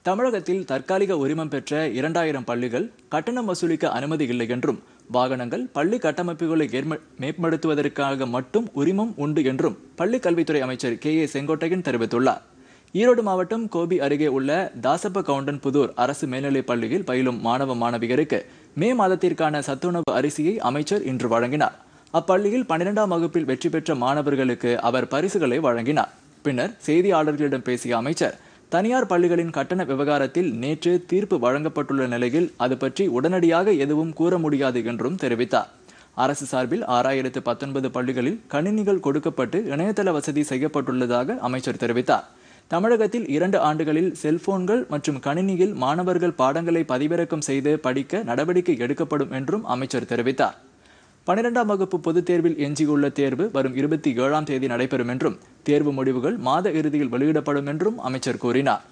தமிழகத்தில் தற்காலிக உரிமம் பெற்ற இரண்டாயிரம் பள்ளிகள் கட்டணம் வசூலிக்க அனுமதி இல்லை என்றும் வாகனங்கள் பள்ளி கட்டமைப்புகளை ஏற்ப- மேம்படுத்துவதற்காக மட்டும் உரிமம் உண்டு என்றும் பள்ளி கல்வித்துறை அமைச்சர் கே ஏ செங்கோட்டையன் தெரிவித்துள்ளார் ஈரோடு மாவட்டம் கோபி அருகே உள்ள தாசப்ப கவுண்டன் புதூர் அரசு மேல்நிலைப் பள்ளியில் பயிலும் மாணவ மாணவியருக்கு மே மாதத்திற்கான சத்துணவு அரிசியை அமைச்சர் இன்று வழங்கினார் அப்பள்ளியில் பன்னிரெண்டாம் வகுப்பில் வெற்றி பெற்ற மாணவர்களுக்கு அவர் பரிசுகளை வழங்கினார் பின்னர் செய்தியாளர்களிடம் பேசிய அமைச்சர் தனியார் பள்ளிகளின் கட்டண விவகாரத்தில் நேற்று தீர்ப்பு வழங்கப்பட்டுள்ள நிலையில் அது பற்றி உடனடியாக எதுவும் கூற முடியாது என்றும் தெரிவித்தார் அரசு சார்பில் ஆறாயிரத்து பத்தொன்பது பள்ளிகளில் கணினிகள் கொடுக்கப்பட்டு இணையதள வசதி செய்யப்பட்டுள்ளதாக அமைச்சர் தெரிவித்தார் தமிழகத்தில் இரண்டு ஆண்டுகளில் செல்போன்கள் மற்றும் கணினியில் மாணவர்கள் பாடங்களை பதிவிறக்கம் செய்து படிக்க நடவடிக்கை எடுக்கப்படும் என்றும் அமைச்சர் தெரிவித்தார் பன்னிரெண்டாம் வகுப்பு பொதுத் தேர்வில் எஞ்சியுள்ள தேர்வு வரும் இருபத்தி ஏழாம் தேதி நடைபெறும் என்றும் தேர்வு முடிவுகள் மாத இறுதியில் வெளியிடப்படும் என்றும் அமைச்சர் கூறினார்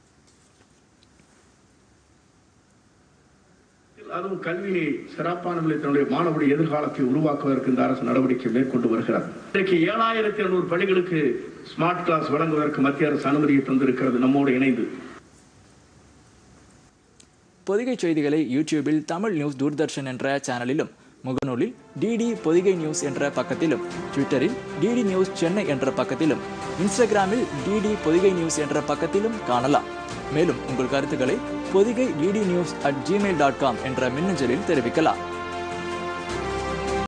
அதுவும் கல்வியை சிறப்பான முறையில் தன்னுடைய மாணவருடைய எதிர்காலத்தை உருவாக்குவதற்கு இந்த அரசு நடவடிக்கை மேற்கொண்டு வருகிறது இன்றைக்கு ஏழாயிரத்தி எழுநூறு பள்ளிகளுக்கு ஸ்மார்ட் கிளாஸ் வழங்குவதற்கு மத்திய அரசு அனுமதியை தந்திருக்கிறது நம்மோடு இணைந்து பொதிகை செய்திகளை யூடியூபில் தமிழ் நியூஸ் தூர்தர்ஷன் என்ற சேனலிலும் முகநூலில் டிடி பொதிகை நியூஸ் என்ற பக்கத்திலும் ட்விட்டரில் டிடி நியூஸ் சென்னை என்ற பக்கத்திலும் இன்ஸ்டாகிராமில் டிடி பொதிகை நியூஸ் என்ற பக்கத்திலும் காணலாம் மேலும் உங்கள் கருத்துக்களை Podhigai DD news at Gmail dot com என்ற மின்னஞ்சலில் தெரிவிக்கலாம்